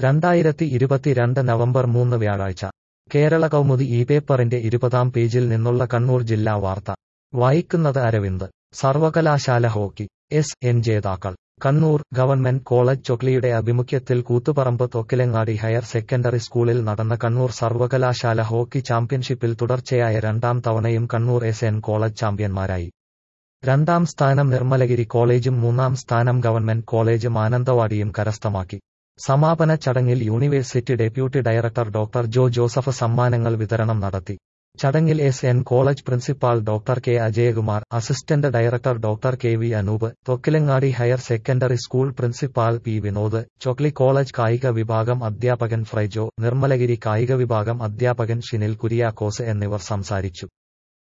രണ്ടായിരത്തി ഇരുപത്തിരണ്ട് നവംബർ മൂന്ന് വ്യാഴാഴ്ച കേരള കൗമുദി ഈ പേപ്പറിന്റെ ഇരുപതാം പേജിൽ നിന്നുള്ള കണ്ണൂർ ജില്ലാ വാർത്ത വായിക്കുന്നത് അരവിന്ദ് സർവകലാശാല ഹോക്കി എസ് എൻ ജേതാക്കൾ കണ്ണൂർ ഗവൺമെന്റ് കോളേജ് ചൊക്ലിയുടെ ആഭിമുഖ്യത്തിൽ കൂത്തുപറമ്പ് തൊക്കിലങ്ങാടി ഹയർ സെക്കൻഡറി സ്കൂളിൽ നടന്ന കണ്ണൂർ സർവകലാശാല ഹോക്കി ചാമ്പ്യൻഷിപ്പിൽ തുടർച്ചയായ രണ്ടാം തവണയും കണ്ണൂർ എസ് എൻ കോളേജ് ചാമ്പ്യന്മാരായി രണ്ടാം സ്ഥാനം നിർമ്മലഗിരി കോളേജും മൂന്നാം സ്ഥാനം ഗവൺമെന്റ് കോളേജ് മാനന്തവാടിയും കരസ്ഥമാക്കി സമാപന ചടങ്ങിൽ university deputy director doctor Jo Joseph സമ്മാനങ്ങൾ വിതരണം നടത്തി ചടങ്ങിൽ S N college principal doctor K Ajayakumar assistant director doctor K V Anoop Thokkilangadi higher secondary school principal P Vinod Chokli college കായിക വിഭാഗം അധ്യാപകൻ ഫ്രൈജോ നിർമ്മലഗിരി കായിക വിഭാഗം അധ്യാപകൻ ഷിനിൽ കുര്യാക്കോസ് എന്നിവർ സംസാരിച്ചു